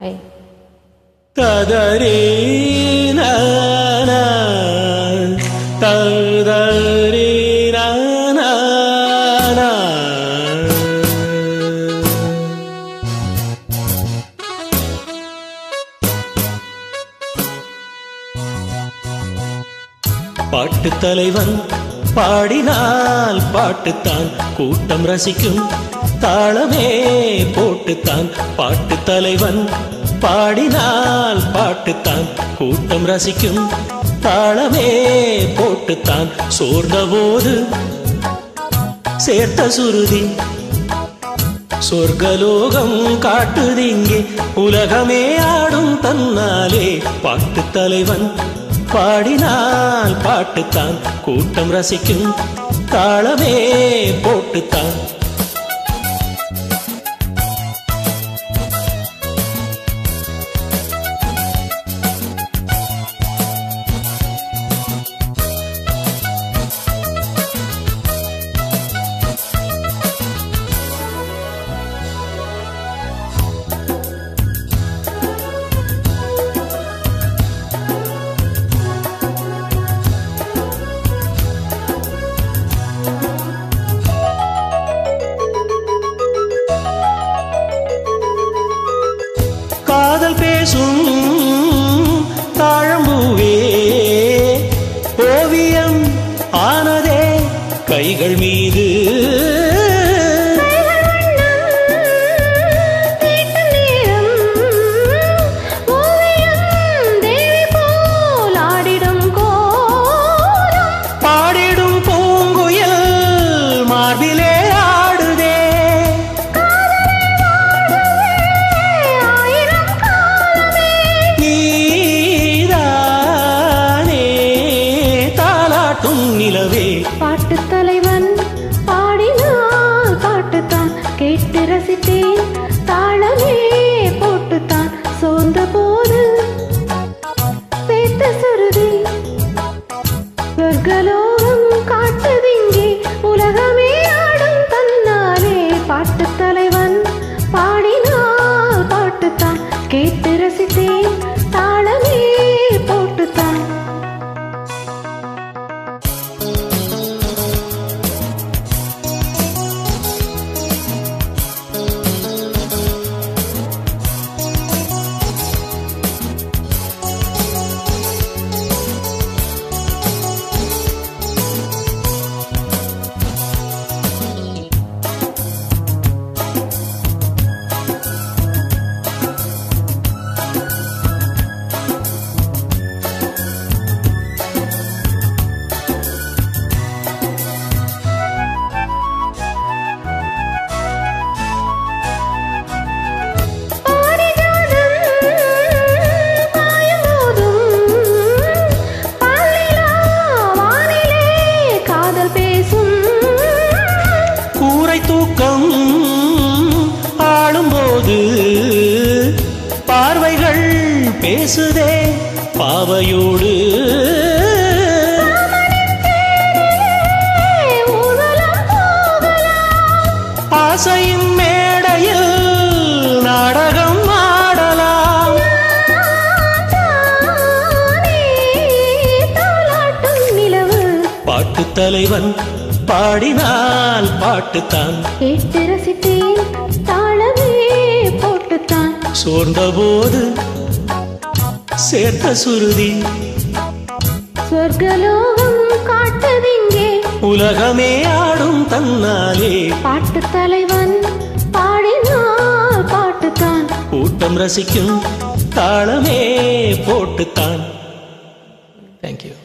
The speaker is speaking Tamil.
ஐ ததரே நானா, ததரே நானா. பாட்டுத் தலைவன் பாடினால் பாட்டுத்தான் கூட்டம் ரசிக்கும் தாளமே போட்டுத்தான் பாட்டுத் தலைவன் பாடினால் பாட்டுத்தான் கூட்டம் ரசிக்கும் தாளமே போட்டுத்தான் சோர்ந்த போது சேர்த்த சுருதி சொர்க்கலோகம் காட்டுதிங்கே உலகமே ஆடும் தன்னாலே பாட்டுத் தலைவன் பாடினால் பாட்டுத்தான் கூட்டம் ரசிக்கும் தாளமே போட்டுத்தான் காதல் பேசும் தாழம்பூவே ஓவியம் ஆனதே கைகள் மீது பாடிடும் பூங்குயில் மார்பிலே ஆடுதே நீதானே தாலாட்டும் நிலவே பாட்டுத் தலைவன் பாடினால் பாட்டுத்தான் கேட்டு ரசித்தேன் தாளமே போட்டுத்தான் சோர்ந்த போது சேர்த்த சுருதி சொர்க்கலோகம் காட்டுதிங்கே உலகமே ஆடும் தன்னாலே பாட்டுத் தலைவன் பாடினால் பாட்டுத்தான் கேட்டு ரசித்தேன் தாளமே போட்டுத்தான் கூரை தூக்கம் ஆளும்போது பார்வைகள் பேசுதே பாவையோடு ஆசையின் மேடையில் நாடகம் ஆடலாம் பாட்டுத் தலைவன் பாடினால் பாட்டுத்தான் கேட்டு ரசித்தேன் தாளமே போட்டுத்தான் சோர்ந்த போது சேர்த்த சுருதி சொர்க்கலோகம் காட்டுதிங்கே உலகமே ஆடும் தன்னாலே பாட்டுத் தலைவன் பாடினால் பாட்டுத்தான் கூட்டம் ரசிக்கும் தாளமே போட்டுத்தான் தேங்க்யூ